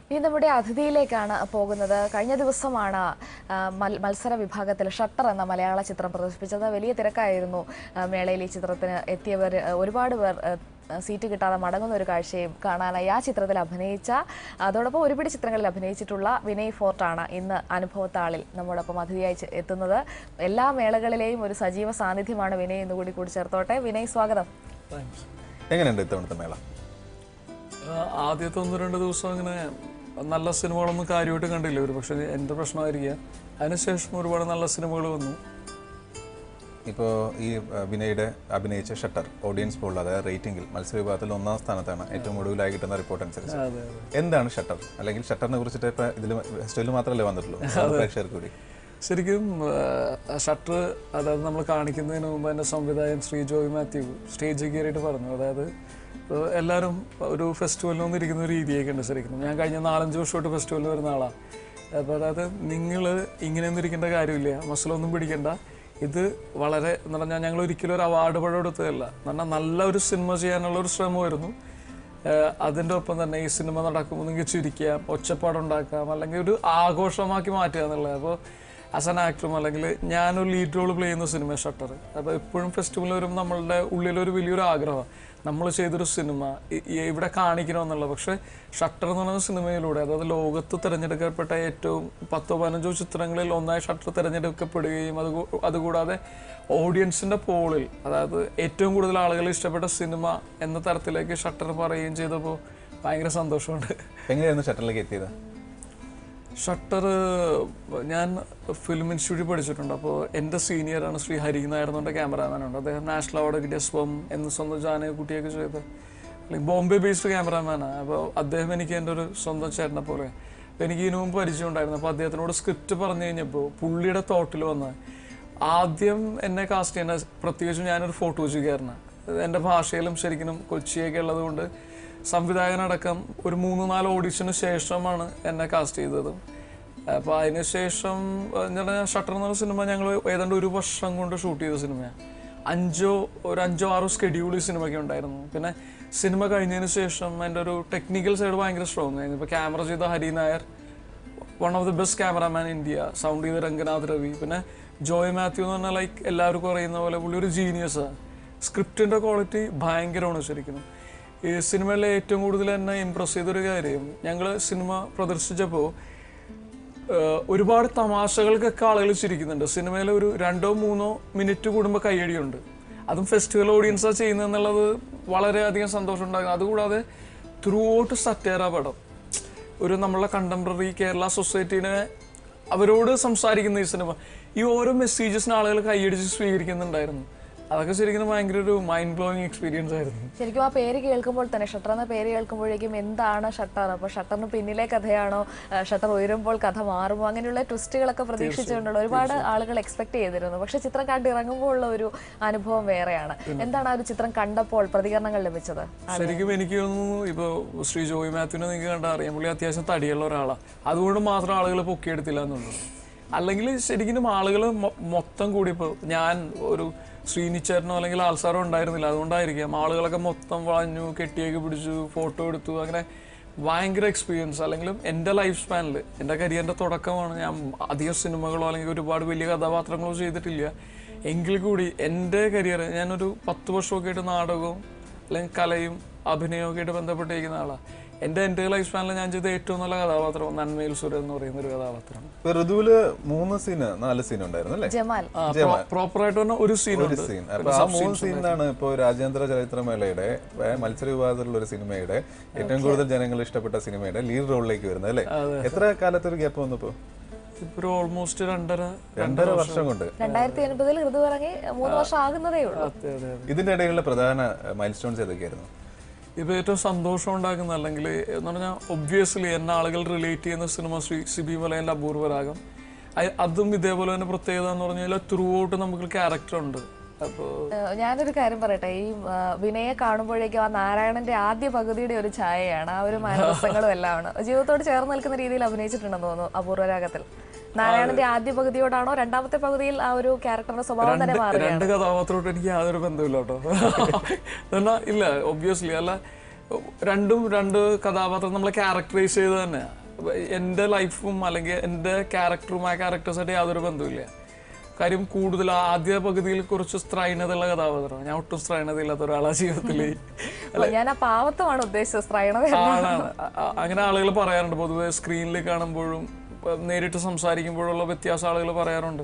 ഇനി നമ്മുടെ അതിഥിയിലേക്കാണ് പോകുന്നത് കഴിഞ്ഞ ദിവസമാണ് ആ, മൽ- മത്സര വിഭാഗത്തിൽ ഷട്ടർ എന്ന മലയാള ചിത്രം പ്രദർശിപ്പിച്ചത് വലിയ തിരക്കായിരുന്നു ആ, മേളയിൽ ഈ ചിത്രത്തിന് എത്തിയവർ ആ, ഒരുപാട് പേർ ആ, സീറ്റ് കിട്ടാതെ മടങ്ങുന്ന ഒരു കാഴ്ചയും കാണാനായി ആ ചിത്രത്തിൽ അഭിനയിച്ച അതോടൊപ്പം ഒരുപിടി ചിത്രങ്ങളിൽ അഭിനയിച്ചിട്ടുള്ള വിനയ് ഫോർട്ടാണ് ഇന്ന് അനുഭവത്താളിൽ നമ്മോടൊപ്പം അതിഥിയായി ചെ- എത്തുന്നത് എല്ലാ മേളകളിലെയും ഒരു സജീവ സാന്നിധ്യമാണ് വിനയ് എന്ന് കൂടി കൂടി ചേർത്തോട്ടെ വിനയ് സ്വാഗതം താങ്ക്സ് എങ്ങനെയുണ്ട് ഇത്തവണത്തെ മേള ആദ്യത്തെ ഒന്ന് രണ്ട് ദിവസം അങ്ങനെ നല്ല സിനിമകളൊന്നും കാര്യമായിട്ട് കണ്ടില്ല ഒരു പക്ഷേ എൻ്റെ പ്രശ്നമായിരിക്കാം അതിനുശേഷം ഒരുപാട് നല്ല സിനിമകൾ വന്നു ഇപ്പോൾ ഈ ആ, വിനയുടെ അഭിനയിച്ച ഷട്ടർ ഓഡിയൻസ് പോൾ അതായത് റേറ്റിംഗിൽ മത്സര വിഭാഗത്തിൽ ഒന്നാം സ്ഥാനത്താണ് ഏറ്റവും ഒടുവിലായി കിട്ടുന്ന റിപ്പോർട്ട് അനുസരിച്ച് അതെ അതെ എന്താണ് ഷട്ടർ അല്ലെങ്കിൽ ഷട്ടറിനെ കുറിച്ചിട്ട് ഇപ്പൊ ഇതിൽ ഫെസ്റ്റിവലിൽ മാത്രമല്ലേ വന്നിട്ടുള്ളൂ അത് പ്രേക്ഷകർക്ക് കൂടി ശരിക്കും ഷട്ടർ അതായത് നമ്മൾ കാണിക്കുന്നതിന് മുമ്പ് എൻ്റെ സംവിധായകൻ ശ്രീ ജോയ് മാത്യു സ്റ്റേജിൽ കയറിയിട്ട് പറഞ്ഞു അതായത് ഏഹ്, എല്ലാവരും ഒരു ഫെസ്റ്റിവലിൽ വന്നിരിക്കുന്ന ഒരു രീതിയൊക്കെ ഉണ്ട് ശരിക്കും ഞാൻ കഴിഞ്ഞ നാലഞ്ച് വർഷമായിട്ട് ഫെസ്റ്റിവലിൽ വരുന്ന ആളാണ് അപ്പോൾ അതായത് നിങ്ങൾ ഇങ്ങനെയൊന്നും ഇരിക്കേണ്ട കാര്യമില്ല മസിലൊന്നും പിടിക്കണ്ട ഇത് വളരെ എന്ന് പറഞ്ഞാൽ ഞങ്ങൾ ഒരിക്കലും ഒരു അവാർഡ് പഴം എടുത്തതല്ല എന്ന് പറഞ്ഞാൽ നല്ല ഒരു സിനിമ ചെയ്യാനുള്ള ഒരു ശ്രമമായിരുന്നു ഏഹ് അതിൻ്റെ ഒപ്പം തന്നെ ഈ സിനിമ നടക്കുമ്പോൾ നിങ്ങൾക്ക് ചിരിക്കാം ഒച്ചപ്പാടുണ്ടാക്കാം അല്ലെങ്കിൽ ഒരു ആഘോഷമാക്കി മാറ്റുക എന്നുള്ളത് അപ്പോൾ ആസ് ആൻ ആക്ടറും അല്ലെങ്കിൽ ഞാനൊരു ലീഡ് റോൾ പ്ലേ ചെയ്യുന്ന സിനിമ ഷട്ടർ അപ്പോൾ എപ്പോഴും ഫെസ്റ്റിവൽ വരുമ്പോൾ നമ്മളുടെ ഉള്ളിലൊരു വലിയൊരു ആഗ്രഹമാണ് നമ്മൾ ചെയ്തൊരു സിനിമ ഇ- ഈ ഇവിടെ കാണിക്കണമെന്നുള്ളത് പക്ഷേ ഷട്ടർ എന്ന് പറയുന്ന സിനിമയിലൂടെ അതായത് ലോകത്ത് തിരഞ്ഞെടുക്കപ്പെട്ട ഏറ്റവും പത്തോ പതിനഞ്ചോ ചിത്രങ്ങളിൽ ഒന്നായി ഷട്ടർ തിരഞ്ഞെടുക്കപ്പെടുകയും അത് കൂ- അതുകൂടാതെ ഓഡിയൻസിന്റെ പോളിൽ അതായത് ഏറ്റവും കൂടുതൽ ആളുകൾ ഇഷ്ടപ്പെട്ട സിനിമ എന്ന തരത്തിലേക്ക് ഷട്ടർ പറയുകയും ചെയ്തപ്പോൾ ഭയങ്കര സന്തോഷമുണ്ട് എങ്ങനെയായിരുന്നു ഷട്ടറിലേക്ക് എത്തിയത് ഷട്ടർ ഞാൻ ഫിലിം ഇൻസ്റ്റിറ്റ്യൂട്ടിൽ പഠിച്ചിട്ടുണ്ട് അപ്പോൾ എൻ്റെ സീനിയറാണ് ശ്രീ ഹരി നായർ എന്നുണ്ട് ക്യാമറാമാനുണ്ട് അദ്ദേഹം നാഷണൽ അവാർഡ് കിട്ടിയ സ്വം എന്ന് സ്വന്തം ജാനകുട്ടിയൊക്കെ ചെയ്ത് അല്ലെങ്കിൽ ബോംബെ ബേസ്ഡ് ക്യാമറാമാനാണ് അപ്പോൾ അദ്ദേഹം എനിക്ക് എൻ്റെ ഒരു സ്വന്തം ചേട്ടനെ പോലെ അപ്പോൾ എനിക്ക് ഇതിനു മുമ്പ് പരിചയം ഉണ്ടായിരുന്നു അപ്പോൾ അദ്ദേഹത്തിനോട് സ്ക്രിപ്റ്റ് പറഞ്ഞു കഴിഞ്ഞപ്പോൾ പുള്ളിയുടെ തോട്ടിൽ വന്ന് ആദ്യം എന്നെ കാസ്റ്റ് ചെയ്യുന്ന പ്രത്യേകിച്ചും ഞാനൊരു ഫോട്ടോജുകാരനാണ് എൻ്റെ ഭാഷയിലും ശരിക്കും കൊച്ചിയൊക്കെ ഉള്ളതുകൊണ്ട് സംവിധായകനടക്കം ഒരു മൂന്ന് നാല് ഓഡിഷന് ശേഷമാണ് എന്നെ കാസ്റ്റ് ചെയ്തത് അപ്പോൾ അതിനുശേഷം എന്താ ഷട്ടർ എന്ന് പറഞ്ഞ സിനിമ ഞങ്ങൾ ഏതാണ്ട് ഒരു വർഷം കൊണ്ട് ഷൂട്ട് ചെയ്ത സിനിമയാണ് അഞ്ചോ ഒരു അഞ്ചോ ആറോ സ്കെഡ്യൂൾ ഈ സിനിമയ്ക്ക് ഉണ്ടായിരുന്നു പിന്നെ സിനിമ കഴിഞ്ഞതിന് ശേഷം എൻ്റെ ഒരു ടെക്നിക്കൽ സൈഡ് ഭയങ്കര സ്ട്രോങ് ആയിരുന്നു ഇപ്പോൾ ക്യാമറ ചെയ്ത Hari Nair one of the best cameraman India sound ചെയ്ത രംഗനാഥ് രവി പിന്നെ ജോയ് മാത്യു എന്ന് പറഞ്ഞാൽ ലൈക്ക് എല്ലാവർക്കും അറിയുന്ന പോലെ പുള്ളി ഒരു ജീനിയസാണ് സ്ക്രിപ്റ്റിൻ്റെ ക്വാളിറ്റി ഭയങ്കരമാണ് ശരിക്കും ഈ സിനിമയിലെ ഏറ്റവും കൂടുതൽ എന്നെ ഇമ്പ്രസ് ചെയ്തൊരു കാര്യം ഞങ്ങൾ സിനിമ പ്രദർശിച്ചപ്പോൾ ഏഹ് ഒരുപാട് തമാശകൾക്കൊക്കെ ആളുകൾ ചിരിക്കുന്നുണ്ട് സിനിമയിൽ ഒരു രണ്ടോ മൂന്നോ മിനിറ്റ് കൂടുമ്പോൾ കയ്യടിയുണ്ട് അതും ഫെസ്റ്റിവൽ ഓഡിയൻസാണ് ചെയ്യുന്നതെന്നുള്ളത് വളരെയധികം സന്തോഷം ഉണ്ടാകും അതുകൂടാതെ ത്രൂ ഔട്ട് സറ്റേറ പടം ഒരു നമ്മളെ കണ്ടംപററി കേരള സൊസൈറ്റീനെ അവരോട് സംസാരിക്കുന്ന ഈ സിനിമ ഈ ഓരോ മെസ്സേജസിന് ആളുകൾ കൈയടിച്ച് സ്വീകരിക്കുന്നുണ്ടായിരുന്നു അതൊക്കെ ശരിക്കും ഭയങ്കര ഒരു മൈൻഡ് ബ്ലോയിങ് എക്സ്പീരിയൻസ് ആയിരുന്നു ശരിക്കും ആ പേര് കേൾക്കുമ്പോൾ തന്നെ ഷട്ടർ എന്ന പേര് കേൾക്കുമ്പോഴേക്കും എന്താണ് ഷട്ടർ അപ്പോൾ ഷട്ടറിന് പിന്നിലെ കഥയാണോ ആ, ഷട്ടർ ഉയരുമ്പോൾ കഥ മാറുമോ അങ്ങനെയുള്ള ട്വിസ്റ്റുകളൊക്കെ പ്രതീക്ഷിച്ചുകൊണ്ടുള്ള ഒരുപാട് ആളുകൾ എക്സ്പെക്ട് ചെയ്തിരുന്നു പക്ഷെ ചിത്രം കണ്ടിറങ്ങുമ്പോൾ ഉള്ള ഒരു അനുഭവം വേറെയാണ് എന്താണ് ആ ഒരു ചിത്രം കണ്ടപ്പോൾ പ്രതികരണങ്ങൾ ലഭിച്ചത് ശരിക്കും എനിക്ക് തോന്നുന്നു ഇപ്പോൾ ശ്രീ ജോയി മാത്യുവിനെ നിങ്ങൾക്ക് കണ്ടാൽ അറിയാം പുള്ളി അത്യാവശ്യം തടിയുള്ള ഒരാളാണ് അതുകൊണ്ട് മാത്രം ആളുകൾ പൊക്കിയെടുത്തില്ല എന്നുള്ളത് അല്ലെങ്കിൽ ശരിക്കും ആളുകൾ മൊത്തം കൂടി ഇപ്പോൾ ഞാൻ ഒരു ശ്രീനിച്ചേരനോ അല്ലെങ്കിൽ ആൾസാറോ ഉണ്ടായിരുന്നില്ല അതുകൊണ്ടായിരിക്കാം ആളുകളൊക്കെ മൊത്തം വളഞ്ഞു കെട്ടിയൊക്കെ പിടിച്ചു ഫോട്ടോ എടുത്തു അങ്ങനെ ഭയങ്കര എക്സ്പീരിയൻസ് അല്ലെങ്കിലും എൻ്റെ ലൈഫ് സ്പാനിൽ എൻ്റെ കരിയറിൻ്റെ തുടക്കമാണ് ഞാൻ അധികം സിനിമകളോ അല്ലെങ്കിൽ ഒരുപാട് വലിയ കഥാപാത്രങ്ങളോ ചെയ്തിട്ടില്ല എങ്കിൽ കൂടി എൻ്റെ കരിയർ ഞാനൊരു പത്ത് വർഷമൊക്കെ ആയിട്ട് നാടകവും അല്ലെങ്കിൽ കലയും അഭിനയമൊക്കെ ആയിട്ട് ബന്ധപ്പെട്ടിരിക്കുന്ന ആളാണ് എൻ്റെ എൻ്റെ ലൈഫ് സ്പാനിൽ ഞാൻ ചെയ്ത ഏറ്റവും നല്ല കഥാപാത്രം നന്മയിൽ സുരൻ എന്ന് പറയുന്ന ഒരു കഥാപാത്രം ഇപ്പൊ ഋതുവില് മൂന്ന് സീന് നാല് സീൻ ഉണ്ടായിരുന്നു അല്ലേ ജമാൽ പ്രോപ്പറായിട്ട് പറഞ്ഞ ഒരു സീൻ ഒരു ഉണ്ട് സീൻ അപ്പൊ ആ മൂന്ന് സീനിലാണ് ഇപ്പോൾ രാജ്യാന്തര ചലച്ചിത്രമേളയുടെ ഏ, മത്സര വിഭാഗത്തിലുള്ള ഒരു സിനിമയുടെ ഏറ്റവും കൂടുതൽ ജനങ്ങൾ ഇഷ്ടപ്പെട്ട സിനിമയുടെ ലീഡ് റോളിലേക്ക് വരുന്നത് അല്ലേ എത്ര കാലത്തൊരു ഗ്യാപ്പ് വന്നപ്പോ ഇപ്പോൾ ഒരു ഓൾമോസ്റ്റ് രണ്ടര രണ്ടര വർഷം കൊണ്ട് രണ്ടായിരത്തി എൺപതിൽ ഋതു ഇറങ്ങി മൂന്ന് വർഷം ആകുന്നതേ ഉള്ളൂ അതെ അതെ അതെ ഇതിന്റെ ഇടയിലുള്ള പ്രധാന മൈൽ സ്റ്റോൺസ് ഏതൊക്കെയായിരുന്നു ഇപ്പോൾ ഏറ്റവും സന്തോഷം ഉണ്ടാക്കുന്ന അല്ലെങ്കിൽ എന്ന് പറഞ്ഞാൽ ഒബ്വിയസ്ലി എന്നെ ആളുകൾ റിലേറ്റ് ചെയ്യുന്ന സിനിമ ശ്രീ സിബി മലയൻ്റെ അപൂർവരാഗം അയ്- അതും ഇതേപോലെ തന്നെ പ്രത്യേകത എന്ന് പറഞ്ഞാൽ ത്രൂ ഔട്ട് നമുക്ക് ക്യാരക്ടർ ഉണ്ട് അപ്പോൾ ഏഹ് ഞാനൊരു കാര്യം പറയട്ടെ ഈ ആ, വിനയെ കാണുമ്പോഴേക്കും ആ നാരായണന്റെ ആദ്യ പകുതിയുടെ ഒരു ഛായയാണ് ആ ഒരു മാനസങ്ങളും എല്ലാമാണ് ജീവിതത്തോട് ചേർന്ന് നിൽക്കുന്ന രീതിയിൽ അഭിനയിച്ചിട്ടുണ്ടെന്ന് തോന്നുന്നു അപൂർവരാഗത്തിൽ നാരായണന്റെ ആദ്യ പകുതിയോടാണോ രണ്ടാമത്തെ പകുതിയിൽ ആ ഒരു ക്യാരക്ടറിന്റെ സ്വഭാവം തന്നെ മാറുകയാണ് രണ്ട് കഥാപാത്രമായിട്ട് എനിക്ക് യാതൊരു ബന്ധമില്ല കേട്ടോ എന്നാൽ ഇല്ല ഒബ്വിയസ്ലി അല്ല രണ്ടും രണ്ട് കഥാപാത്രം നമ്മളെ ക്യാരക്ടറൈസ് ചെയ്ത് തന്നെ എൻ്റെ ലൈഫും അല്ലെങ്കിൽ എൻ്റെ ക്യാരക്ടറും ആ ക്യാരക്ടേഴ്സായിട്ട് യാതൊരു ബന്ധവുമില്ല കാര്യം കൂടുതൽ ആദ്യ പകുതിയിൽ കുറച്ച് സ്ത്രൈണതയുള്ള കഥാപാത്രം ഞാൻ ഒട്ടും സ്ത്രൈണതയില്ലാത്ത ഒരാളാ ജീവിതത്തിൽ ഞാൻ ആ പാവത്വമാണ് ഉദ്ദേശിച്ചത് സ്ത്രൈണത ആളാണ് അ- അ- അങ്ങനെ ആളുകൾ പറയാറുണ്ട് പൊതുവെ സ്ക്രീനിൽ കാണുമ്പോഴും ഇപ്പൊ നേരിട്ട് സംസാരിക്കുമ്പോഴുള്ള വ്യത്യാസം ആളുകൾ പറയാറുണ്ട്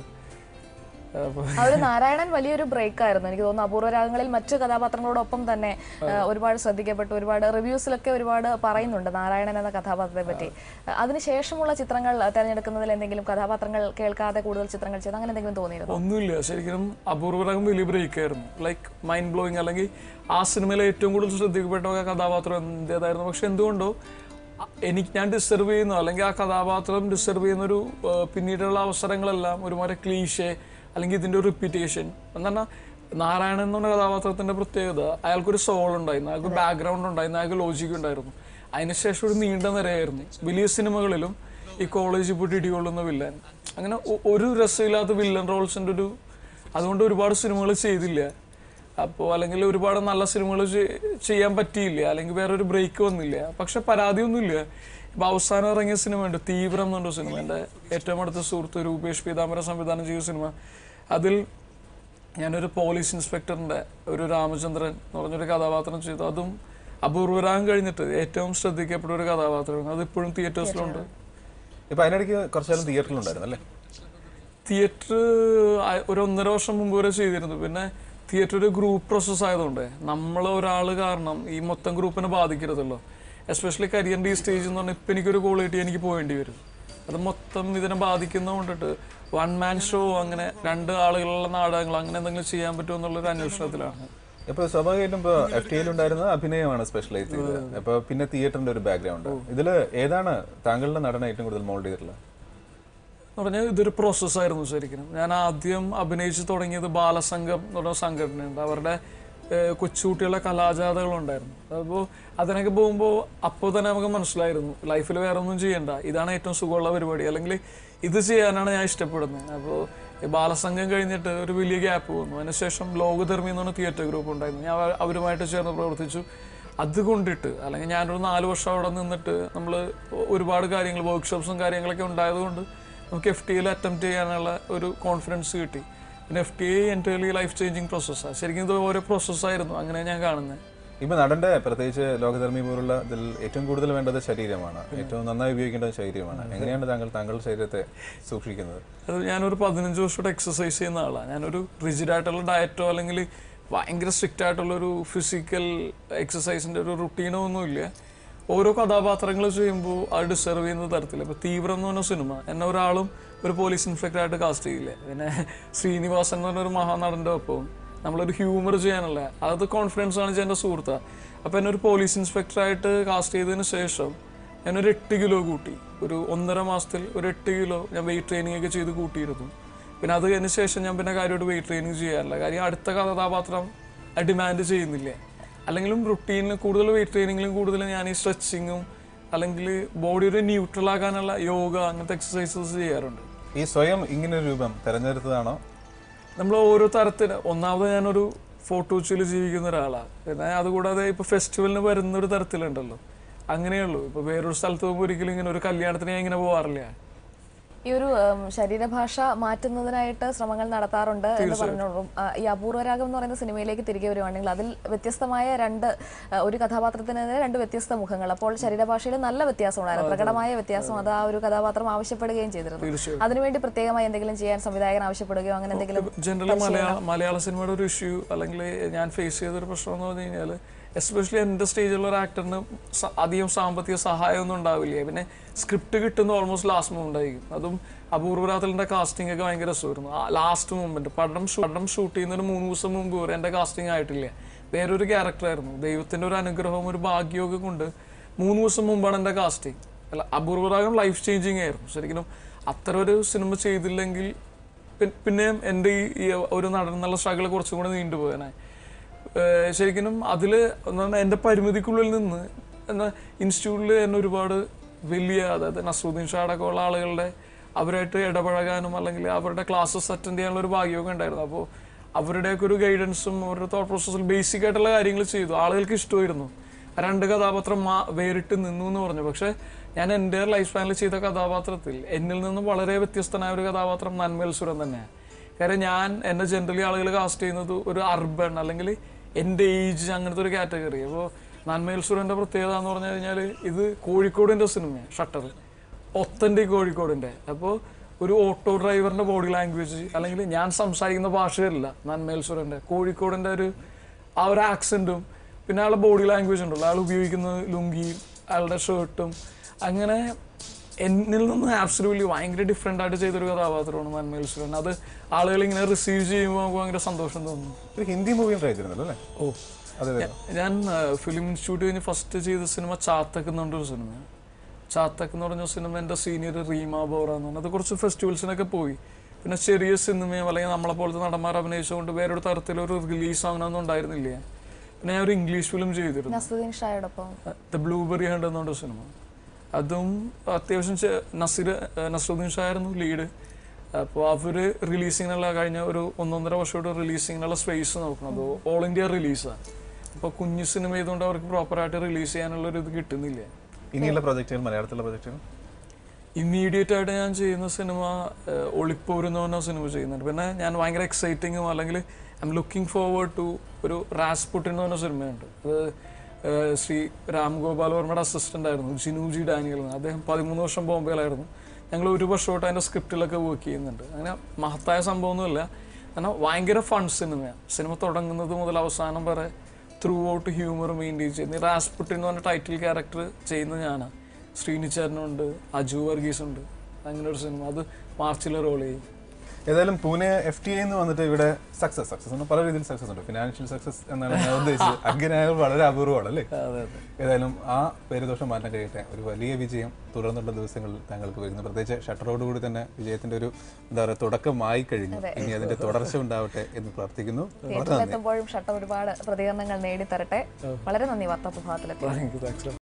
അപ്പൊ ആ ഒരു നാരായണൻ വലിയൊരു ബ്രേക്ക് ആയിരുന്നു എനിക്ക് തോന്നുന്നു അപൂർവ രാഗങ്ങളിൽ മറ്റു കഥാപാത്രങ്ങളോടൊപ്പം തന്നെ ആ, ഒരുപാട് ശ്രദ്ധിക്കപ്പെട്ടു ഒരുപാട് റിവ്യൂസിലൊക്കെ ഒരുപാട് പറയുന്നുണ്ട് നാരായണൻ എന്ന കഥാപാത്രത്തെ പറ്റി ആ, അതിനുശേഷമുള്ള ചിത്രങ്ങൾ തിരഞ്ഞെടുക്കുന്നതിൽ എന്തെങ്കിലും കഥാപാത്രങ്ങൾ കേൾക്കാതെ കൂടുതൽ ചിത്രങ്ങൾ ചെയ്ത് അങ്ങനെ എന്തെങ്കിലും തോന്നിയിരുന്നു ഒന്നുമില്ല ശരിക്കും അപൂർവരകം വലിയ ബ്രേക്ക് ആയിരുന്നു ലൈക്ക് മൈൻഡ് ബ്ലോയിങ് അല്ലെങ്കിൽ ആ സിനിമയിലെ ഏറ്റവും കൂടുതൽ ശ്രദ്ധിക്കപ്പെട്ട ഒരു കഥാപാത്രം എന്റേതായിരുന്നു പക്ഷെ എന്തുകൊണ്ടോ അ- എനിക്ക് ഞാൻ ഡിസ്റ്റർബ് ചെയ്യുന്നു അല്ലെങ്കിൽ ആ കഥാപാത്രം ഡിസ്റ്റർബ് ചെയ്യുന്ന ഒരു ആ, പിന്നീടുള്ള അവസരങ്ങളെല്ലാം ഒരുമാതിരി ക്ലീഷേ അല്ലെങ്കിൽ ഇതിന്റെ ഒരു റിപ്പീറ്റേഷൻ എന്ന് പറഞ്ഞാൽ നാരായണൻ എന്ന് പറഞ്ഞ കഥാപാത്രത്തിന്റെ പ്രത്യേകത അയാൾക്കൊരു സോൾ ഉണ്ടായിരുന്നു അയാൾക്ക് ബാക്ക്ഗ്രൗണ്ട് ഉണ്ടായിരുന്നു അയാൾക്ക് ലോജിക് ഉണ്ടായിരുന്നു അതിനുശേഷം ഒരു നീണ്ട നിരയായിരുന്നു വലിയ സിനിമകളിലും ഈ കോളേജിൽ പോയിട്ട് ഇടികൊള്ളുന്ന വില്ലൻ അങ്ങനെ ഒ- ഒരു രസമില്ലാത്ത വില്ലൻ റോൾസിന്റെ ഒരു അതുകൊണ്ട് ഒരുപാട് സിനിമകൾ ചെയ്തില്ല അപ്പോൾ അല്ലെങ്കിൽ ഒരുപാട് നല്ല സിനിമകൾ ചെയ്യാൻ പറ്റിയില്ല അല്ലെങ്കിൽ വേറെ ഒരു ബ്രേക്ക് വന്നില്ല പക്ഷെ പരാതിയൊന്നുമില്ല ഇപ്പൊ അവസാനം ഇറങ്ങിയ സിനിമ ഉണ്ട് തീവ്രം എന്ന് പറഞ്ഞ സിനിമ എൻ്റെ ഏറ്റവും അടുത്ത സുഹൃത്ത് രൂപേഷ് പീതാംബരം സംവിധാനം ചെയ്ത സിനിമ അതിൽ ഞാനൊരു പോലീസ് ഇൻസ്പെക്ടറിന്റെ ഒരു രാമചന്ദ്രൻ എന്ന് പറഞ്ഞൊരു കഥാപാത്രം ചെയ്തു അതും അപൂർവരാഗം കഴിഞ്ഞിട്ട് ഏറ്റവും ശ്രദ്ധിക്കപ്പെട്ട ഒരു കഥാപാത്രമാണ് അത് ഇപ്പോഴും തിയേറ്റേഴ്സിലുണ്ട് ഇപ്പൊ അതിനിടയ്ക്ക് കുറച്ചാലും തിയേറ്ററിലുണ്ടായിരുന്നു അല്ലേ തിയേറ്റർ ഒരു ഒന്നര വർഷം മുമ്പ് വരെ ചെയ്തിരുന്നു പിന്നെ തിയേറ്റർ ഒരു ഗ്രൂപ്പ് പ്രോസസ് ആയതുകൊണ്ട് നമ്മൾ ഒരാൾ കാരണം ഈ മൊത്തം ഗ്രൂപ്പിനെ ബാധിക്കരുതല്ലോ എസ്പെഷ്യലി കരിയറിൻ്റെ ഈ സ്റ്റേജ് എന്ന് പറഞ്ഞാൽ ഇപ്പം എനിക്കൊരു ക്വാളിറ്റി എനിക്ക് പോകേണ്ടി വരും അത് മൊത്തം ഇതിനെ ബാധിക്കുന്ന കൊണ്ടിട്ട് വൺ മാൻ ഷോ അങ്ങനെ രണ്ട് ആളുകളുള്ള നാടകങ്ങൾ അങ്ങനെ എന്തെങ്കിലും ചെയ്യാൻ പറ്റുമോ എന്നുള്ളൊരു അന്വേഷണത്തിലാണ് ഇപ്പൊ സ്വാഭാവികമായിട്ടും ഇപ്പൊ എഫ് ടി ഉണ്ടായിരുന്ന അഭിനയമാണ് സ്പെഷ്യലൈസ് ചെയ്തത് അപ്പൊ പിന്നെ തിയേറ്ററിന്റെ ഒരു ബാക്ക്ഗ്രൗണ്ട് ഇതില് ഏതാണ് താങ്കളുടെ നടനെ ഏറ്റവും കൂടുതൽ മോൾഡ് ചെയ്തിട്ടുള്ളത് എന്ന് പറഞ്ഞാൽ ഇതൊരു പ്രോസസ്സായിരുന്നു ശരിക്കും ഞാൻ ആദ്യം അഭിനയിച്ച് തുടങ്ങിയത് ബാലസംഘം എന്ന് പറഞ്ഞ സംഘടനയുണ്ട് അവരുടെ ഏഹ്, കൊച്ചുകുട്ടികളുടെ കലാജാഥകളുണ്ടായിരുന്നു അപ്പോൾ അതിനൊക്കെ പോകുമ്പോൾ അപ്പോൾ തന്നെ നമുക്ക് മനസ്സിലായിരുന്നു ലൈഫിൽ വേറെ ഒന്നും ചെയ്യണ്ട ഇതാണ് ഏറ്റവും സുഖമുള്ള പരിപാടി അല്ലെങ്കിൽ ഇത് ചെയ്യാനാണ് ഞാൻ ഇഷ്ടപ്പെടുന്നത് അപ്പോൾ ബാലസംഘം കഴിഞ്ഞിട്ട് ഒരു വലിയ ഗ്യാപ്പ് വന്നു അതിനുശേഷം ലോകധർമ്മി എന്ന് പറഞ്ഞ തിയേറ്റർ ഗ്രൂപ്പ് ഉണ്ടായിരുന്നു ഞാൻ അവ- അവരുമായിട്ട് ചേർന്ന് പ്രവർത്തിച്ചു അത് കൊണ്ടിട്ട് അല്ലെങ്കിൽ ഞാനൊരു നാല് വർഷം അവിടെ നിന്നിട്ട് നമ്മൾ ഒരുപാട് കാര്യങ്ങൾ വർക്ക്ഷോപ്സും കാര്യങ്ങളൊക്കെ ഉണ്ടായതുകൊണ്ട് നമുക്ക് എഫ് ടി എയിൽ അറ്റംപ്റ്റ് ചെയ്യാനുള്ള ഒരു കോൺഫിഡൻസ് കിട്ടി പിന്നെ F T I entirely life changing പ്രോസസ്സാണ് ശരിക്കും ഇത് ഓരോ പ്രോസസ്സായിരുന്നു അങ്ങനെ ഞാൻ കാണുന്നത് ഇപ്പൊ നടന്റെ പ്രത്യേകിച്ച് ലോകധർമ്മി പോലുള്ള ഇതിൽ ഏറ്റവും കൂടുതൽ വേണ്ടത് ശരീരമാണ് ഏറ്റവും നന്നായി ഉപയോഗിക്കേണ്ടത് ശരീരമാണ് എങ്ങനെയാണ് താങ്കൾ താങ്കളുടെ ശരീരത്തെ സൂക്ഷിക്കുന്നത് അത് ഞാനൊരു പതിനഞ്ച് വർഷമായിട്ട് എക്സസൈസ് ചെയ്യുന്ന ആളാണ് ഞാനൊരു റിജിഡ് ആയിട്ടുള്ള ഡയറ്റോ അല്ലെങ്കിൽ ഭയങ്കര സ്ട്രിക്റ്റ് ആയിട്ടുള്ള ഒരു ഫിസിക്കൽ എക്സസൈസിന്റെ ഒരു റുട്ടീനോ ഒന്നുമില്ല ഓരോ കഥാപാത്രങ്ങൾ ചെയ്യുമ്പോൾ അത് ഡിസർവ് ചെയ്യുന്ന തരത്തിൽ ഇപ്പൊ തീവ്രം എന്ന് പറഞ്ഞ സിനിമ എന്നെ ഒരാളും ഒരു പോലീസ് ഇൻസ്പെക്ടർ ആയിട്ട് കാസ്റ്റ് ചെയ്യില്ല പിന്നെ ശ്രീനിവാസൻ എന്ന് പറഞ്ഞ ഒരു മഹാനടന്റെ ഒപ്പം നമ്മളൊരു ഹ്യൂമർ ചെയ്യാനുള്ള അത് കോൺഫിഡൻസ് കാണിച്ച എൻ്റെ സുഹൃത്താണ് അപ്പോൾ എന്നെ ഒരു പോലീസ് ഇൻസ്പെക്ടറായിട്ട് കാസ്റ്റ് ചെയ്തതിന് ശേഷം ഞാനൊരു എട്ട് കിലോ കൂട്ടി ഒരു ഒന്നര മാസത്തിൽ ഒരു എട്ട് കിലോ ഞാൻ വെയിറ്റ് ട്രെയിനിങ് ഒക്കെ ചെയ്ത് കൂട്ടിയിരുന്നു പിന്നെ അത് കഴിഞ്ഞ ശേഷം ഞാൻ പിന്നെ കാര്യമായിട്ട് വെയിറ്റ് ട്രെയിനിങ് ചെയ്യാറില്ല കാര്യം അടുത്ത കഥാപാത്രം ഡിമാൻഡ് ചെയ്യുന്നില്ല അല്ലെങ്കിലും റുട്ടീനിൽ കൂടുതൽ വെയിറ്റ് ട്രെയിനിങ്ങിലും കൂടുതൽ ഞാൻ ഈ സ്ട്രെച്ചിങ്ങും അല്ലെങ്കിൽ ബോഡി ഒരു ന്യൂട്രൽ ആക്കാനുള്ള യോഗ അങ്ങനത്തെ എക്സസൈസസ് ചെയ്യാറുണ്ട് ഈ സ്വയം ഇങ്ങനെ ഒരു രൂപം തെരഞ്ഞെടുത്തതാണോ നമ്മൾ ഓരോ തരത്തിന് ഒന്നാമത് ഞാനൊരു ഫോട്ടോച്ചിൽ ജീവിക്കുന്ന ഒരാളാണ് പിന്നെ അതുകൂടാതെ ഇപ്പൊ ഫെസ്റ്റിവലിന് വരുന്ന ഒരു തരത്തിലുണ്ടല്ലോ അങ്ങനെയുള്ളൂ ഇപ്പൊ വേറൊരു സ്ഥലത്ത് പോകുമ്പോൾ ഒരിക്കലും ഇങ്ങനെ ഒരു കല്യാണത്തിന് ഞാൻ ഇങ്ങനെ പോകാറില്ല ഈ ഒരു ഉം, ശരീരഭാഷ മാറ്റുന്നതിനായിട്ട് ശ്രമങ്ങൾ നടത്താറുണ്ട് എന്ന് പറഞ്ഞോളൂ ആ, ഈ അപൂർവരാഗം എന്ന് പറയുന്ന സിനിമയിലേക്ക് തിരികെ വരുവാണെങ്കിൽ അതിൽ വ്യത്യസ്തമായ രണ്ട് ആ, ഒരു കഥാപാത്രത്തിന് തന്നെ രണ്ട് വ്യത്യസ്ത മുഖങ്ങൾ അപ്പോൾ ശരീരഭാഷയിൽ നല്ല വ്യത്യാസമുണ്ടായിരുന്നു പ്രകടമായ വ്യത്യാസം അത് ആ ഒരു കഥാപാത്രം ആവശ്യപ്പെടുകയും ചെയ്തിരുന്നു തീർച്ചയായും അതിനുവേണ്ടി പ്രത്യേകമായി എന്തെങ്കിലും ചെയ്യാൻ സംവിധായകൻ ആവശ്യപ്പെടുകയോ അങ്ങനെ എന്തെങ്കിലും ജനറലി മലയാള മലയാള സിനിമയുടെ ഒരു ഇഷ്യൂ അല്ലെങ്കിൽ ഞാൻ ഫേസ് ചെയ്തൊരു പ്രശ്നം എന്ന് പറഞ്ഞു കഴിഞ്ഞാൽ എസ്പെഷ്യലി എൻ്റെ സ്റ്റേജിലുള്ള ഒരു ആക്ടറിന് അധികം സാമ്പത്തിക സഹായമൊന്നും ഉണ്ടാവില്ല പിന്നെ സ്ക്രിപ്റ്റ് കിട്ടുന്ന ഓൾമോസ്റ്റ് ലാസ്റ്റ് മൊമെന്റ് ആയിരിക്കും അതും അപൂർവരാത്തലിൻ്റെ കാസ്റ്റിംഗ് ഒക്കെ ഭയങ്കര രസമായിരുന്നു ലാസ്റ്റ് മൊമെന്റ് പടം ഷൂ- പടം ഷൂട്ട് ചെയ്യുന്നതിന് മൂന്ന് ദിവസം മുമ്പ് വരെ എൻ്റെ കാസ്റ്റിംഗ് ആയിട്ടില്ല വേറൊരു ക്യാരക്ടറായിരുന്നു ദൈവത്തിൻ്റെ ഒരു അനുഗ്രഹവും ഒരു ഭാഗ്യമൊക്കെ കൊണ്ട് മൂന്ന് ദിവസം മുമ്പാണ് എൻ്റെ കാസ്റ്റിംഗ് അല്ല അപൂർവരാഗം ലൈഫ് ചേഞ്ചിങ് ആയിരുന്നു ശരിക്കും അത്ര ഒരു സിനിമ ചെയ്തില്ലെങ്കിൽ പി- പിന്നെയും എൻ്റെ ഈ ഈ ഒരു നടൻ എന്നുള്ള സ്ട്രഗിൾ കുറച്ചും കൂടെ നീണ്ടുപോയനെ ശരിക്കും അതിൽ എന്താണ് എൻ്റെ പരിമിതിക്കുള്ളിൽ നിന്ന് എന്നാ ഇൻസ്റ്റിറ്റ്യൂട്ടിൽ എന്നെ ഒരുപാട് വലിയ അതായത് നസറുദ്ദീൻ ഷാ അടക്കമുള്ള ആളുകളുടെ അവരായിട്ട് ഇടപഴകാനും അല്ലെങ്കിൽ അവരുടെ ക്ലാസ്സസ് അറ്റൻഡ് ചെയ്യാനുള്ള ഒരു ഭാഗ്യമൊക്കെ ഉണ്ടായിരുന്നു അപ്പോൾ അവരുടെയൊക്കെ ഒരു ഗൈഡൻസും അവരുടെ തോട്ട് പ്രോസസ്സിൽ ബേസിക് ആയിട്ടുള്ള കാര്യങ്ങൾ ചെയ്തു ആളുകൾക്ക് ഇഷ്ടമായിരുന്നു രണ്ട് കഥാപാത്രം മാ- വേറിട്ട് നിന്നു എന്ന് പറഞ്ഞു പക്ഷെ ഞാൻ എൻ്റെ ലൈഫ് സ്പാനിൽ ചെയ്ത കഥാപാത്രത്തിൽ എന്നിൽ നിന്നും വളരെ വ്യത്യസ്തനായ ഒരു കഥാപാത്രം നന്മേൽ സുരൻ തന്നെയാണ് കാര്യം ഞാൻ എന്നെ ജനറലി ആളുകൾ കാസ്റ്റ് ചെയ്യുന്നത് ഒരു അർബൺ അല്ലെങ്കിൽ എൻ്റെ ഏജ് അങ്ങനത്തെ ഒരു കാറ്റഗറി അപ്പോൾ നന്മേൽ സുരൻ്റെ പ്രത്യേകത എന്ന് പറഞ്ഞു കഴിഞ്ഞാൽ ഇത് കോഴിക്കോടിൻ്റെ സിനിമയാണ് ഷട്ടർ ഒത്തൻറ്റിക് കോഴിക്കോടിൻ്റെ അപ്പോൾ ഒരു ഓട്ടോ ഡ്രൈവറിൻ്റെ ബോഡി ലാംഗ്വേജ് അല്ലെങ്കിൽ ഞാൻ സംസാരിക്കുന്ന ഭാഷയല്ല നന്മേൽ സുരൻ്റെ കോഴിക്കോടിൻ്റെ ഒരു ആ ഒരു ആക്സെൻറ്റും പിന്നെ അയാളുടെ ബോഡി ലാംഗ്വേജ് ഉണ്ടല്ലോ അയാൾ ഉപയോഗിക്കുന്ന ലുങ്കിയും അയാളുടെ ഷർട്ടും അങ്ങനെ എന്നിൽ നിന്ന് ആബ്സലൂട്ട്ലി ഭയങ്കര ഡിഫറെൻ്റ് ആയിട്ട് ചെയ്തൊരു കഥാപാത്രമാണ് നന്മയിൽ സുരൻ അത് ആളുകൾ ഇങ്ങനെ റിസീവ് ചെയ്യുമ്പോൾ നമുക്ക് ഭയങ്കര സന്തോഷം തോന്നുന്നു ഒരു ഹിന്ദി മൂവിയും ട്രൈ ചെയ്തിരുന്നല്ലോ അല്ലേ ഓ അതെ അതെ ഞാൻ ഫിലിം ഇൻസ്റ്റിറ്റ്യൂട്ട് കഴിഞ്ഞ് ഫസ്റ്റ് ചെയ്ത സിനിമ ചാത്തക്ക് എന്ന് പറഞ്ഞൊരു സിനിമയാണ് ചാത്തക്ക് എന്ന് പറഞ്ഞ സിനിമ എൻ്റെ സീനിയർ റീമ ബോറ എന്ന് പറഞ്ഞത് കുറച്ച് ഫെസ്റ്റിവൽസിനൊക്കെ പോയി പിന്നെ ചെറിയ സിനിമയും അല്ലെങ്കിൽ നമ്മളെ പോലത്തെ നടന്മാർ അഭിനയിച്ചുകൊണ്ട് വേറൊരു തരത്തിലൊരു റിലീസ് ആവണമെന്നും ഉണ്ടായിരുന്നില്ല പിന്നെ ഞാൻ ഒരു ഇംഗ്ലീഷ് ഫിലിം ചെയ്തിരുന്നു നസുദ്ദീൻ ഷായോടൊപ്പം ദ ബ്ലൂബെറി ഹണ്ട് എന്ന് പറഞ്ഞ സിനിമ അതും അത്യാവശ്യം ചെ- നസീർ ഏഹ് നസറുദ്ദീൻ ഷാ ആയിരുന്നു ലീഡ് അപ്പോൾ അവർ റിലീസിങ്ങിനുള്ള കഴിഞ്ഞ ഒരു ഒന്നൊന്നര വർഷമായിട്ട് റിലീസിങ്ങിനുള്ള സ്പേസ് നോക്കുന്നത് ഓൾ ഇന്ത്യ റിലീസാണ് അപ്പോൾ കുഞ്ഞു സിനിമ ചെയ്തുകൊണ്ട് അവർക്ക് പ്രോപ്പറായിട്ട് റിലീസ് ചെയ്യാനുള്ള ഒരു ഇത് കിട്ടുന്നില്ല ഇനിയുള്ള പ്രൊജക്റ്റുകൾ മലയാളത്തിലുള്ള പ്രൊജക്റ്റുകൾ ഇമ്മീഡിയറ്റ് ആയിട്ട് ഞാൻ ചെയ്യുന്ന സിനിമ ഏഹ്, ഒളിപ്പോര് എന്ന് പറഞ്ഞ സിനിമ ചെയ്യുന്നുണ്ട് പിന്നെ ഞാൻ ഭയങ്കര എക്സൈറ്റിങ്ങും അല്ലെങ്കിൽ I'm looking forward to ഒരു റാസ്പുട്ടിൻ എന്ന് പറഞ്ഞ സിനിമയുണ്ട് അത് ഏഹ്, ശ്രീ രാം ഗോപാൽ വർമ്മയുടെ അസിസ്റ്റന്റ് ആയിരുന്നു ജിനൂജി ഡാനിയൽ എന്ന്. അദ്ദേഹം പതിമൂന്ന് വർഷം ബോംബെയിലായിരുന്നു ഞങ്ങൾ ഒരു വർഷമായിട്ട് അതിൻ്റെ സ്ക്രിപ്റ്റിലൊക്കെ വർക്ക് ചെയ്യുന്നുണ്ട് അങ്ങനെ മഹത്തായ സംഭവമൊന്നുമില്ല കാരണം ഭയങ്കര ഫൺ സിനിമയാണ് സിനിമ തുടങ്ങുന്നത് മുതൽ അവസാനം വരെ ത്രൂ ഔട്ട് ഹ്യൂമർ മെയിൻറ്റെയിൻ ചെയ്യുന്നത് ഈ റാസ്പുട്ടിൻ എന്ന് പറഞ്ഞ ടൈറ്റിൽ ക്യാരക്ടർ ചെയ്യുന്നത് ഞാനാണ് ശ്രീനിച്ചേരനുണ്ട് അജു വർഗീസ് ഉണ്ട് അങ്ങനെ ഒരു സിനിമ അത് മാർച്ചിലെ റോൾ ചെയ്യും ഏതായാലും പൂനെ എഫ് ടി എന്ന് വന്നിട്ട് ഇവിടെ സക്സസ് സക്സസ് പല രീതിയിൽ സക്സസ് ഉണ്ട് ഫിനാൻഷ്യൽ സക്സസ് എന്നാണ് ഞാൻ ഉദ്ദേശിച്ചത് അങ്ങനെ വളരെ അപൂർവമാണ് അല്ലേ അതെ അതെ ഏതായാലും ആ പേരുദോഷം മാറ്റാൻ കഴിയട്ടെ ഒരു വലിയ വിജയം തുടർന്നുള്ള ദിവസങ്ങളിൽ താങ്കൾക്ക് വരുന്നു പ്രത്യേകിച്ച് ഷട്ടറോടുകൂടി തന്നെ വിജയത്തിന്റെ ഒരു എന്താ പറയുക തുടക്കമായി കഴിഞ്ഞു ഇനി അതിന്റെ തുടർച്ച ഉണ്ടാവട്ടെ എന്ന് പ്രാർത്ഥിക്കുന്നു വളരെ നന്ദി തിയേറ്ററിലെത്തുമ്പോഴും ഷട്ട ഒരുപാട് പ്രതികരണങ്ങൾ നേടിത്തരട്ടെ വളരെ നന്ദി വാർത്താ പ്രഭാതത്തിലെത്തി താങ്ക് യു താങ്ക്സ്